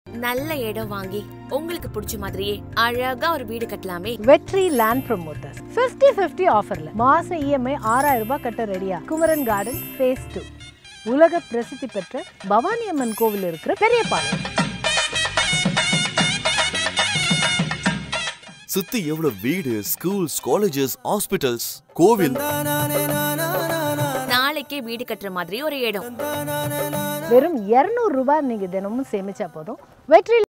நல்ல இடம் வாங்கி உங்களுக்கு பிடிச்ச மாதிரியே அழகா ஒரு வீடு கட்டலாமே வெற்றி லேண்ட் ப்ரொமோட்டர்ஸ் 50 50 ஆஃபர்ல மாசம் இஎம்ஐ ஆறாயிரம் ரூபாய் கட்ட ரெடியா குமரன் கார்டன் ஃபேஸ் டூ உலக பிரசித்தி பெற்ற பவானி அம்மன் கோவில் இருக்கிற பெரிய பாளையம் சுத்தி எவ்வளவு வீடு ஸ்கூல்ஸ் காலேஜஸ் ஹாஸ்பிட்டல்ஸ் கோவில் நாளைக்கே வீடு கட்டுற மாதிரி ஒரு இடம் வெறும் 200 ரூபாய் நீங்க தினமும் சேமிச்சா போதும் வெற்றி